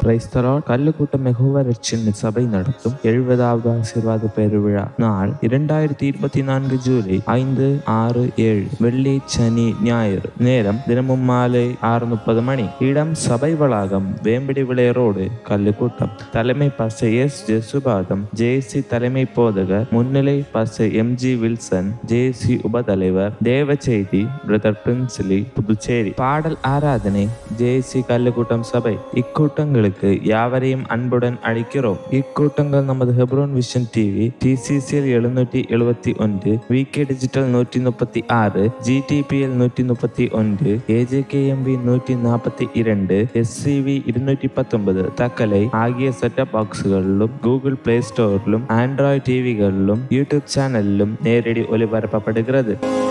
கிரைஸ்தலா கல்லுக்கூட்ட மெகுவரட்சின் சபை நடத்தும் எழுபதாவது ஆசீர்வாத பெருவிழா நாள் இரண்டாயிரத்தி இருபத்தி நான்கு ஜூலை ஐந்து ஆறு ஏழு வெள்ளி சனி ஞாயிறு நேரம் தினமும் மாலை ஆறு முப்பது மணி இடம் சபை வளாகம் வேம்பிடி விளையரோடு கல்லுக்கூட்டம் தலைமை பச எஸ் ஜெசுபாதம் ஜேசி தலைமை போதகர் முன்னிலை பச எம் ஜி வில்சன் ஜேசி உபதலைவர் தேவ செய்தி பிரதர் பிரின்சிலி புதுச்சேரி பாடல் ஆராதனை ஜேசி கல்லுக்கூட்டம் சபை இக்கூட்டங்களுக்கு யாவரையும் அன்புடன் அழைக்கிறோம் இக்கூட்டங்கள் நமது ஹெப்ரோன் விஷன் டிவி டிசிசிஎல் எழுநூற்றி எழுபத்தி ஒன்று விகே டிஜிட்டல் நூற்றி முப்பத்தி ஆறு ஜிடிபிஎல் நூற்றி முப்பத்தி ஒன்று ஏஜேகேஎம்பி நூற்றி நாற்பத்தி இரண்டு எஸ்சிவி இருநூற்றி பத்தொன்பது தக்கலை ஆகிய செட்டப் பாக்ஸுகளிலும் கூகுள் பிளே ஸ்டோரிலும் ஆண்ட்ராய்டு டிவிகளிலும் யூடியூப் சேனலிலும் நேரடி ஒளிபரப்பப்படுகிறது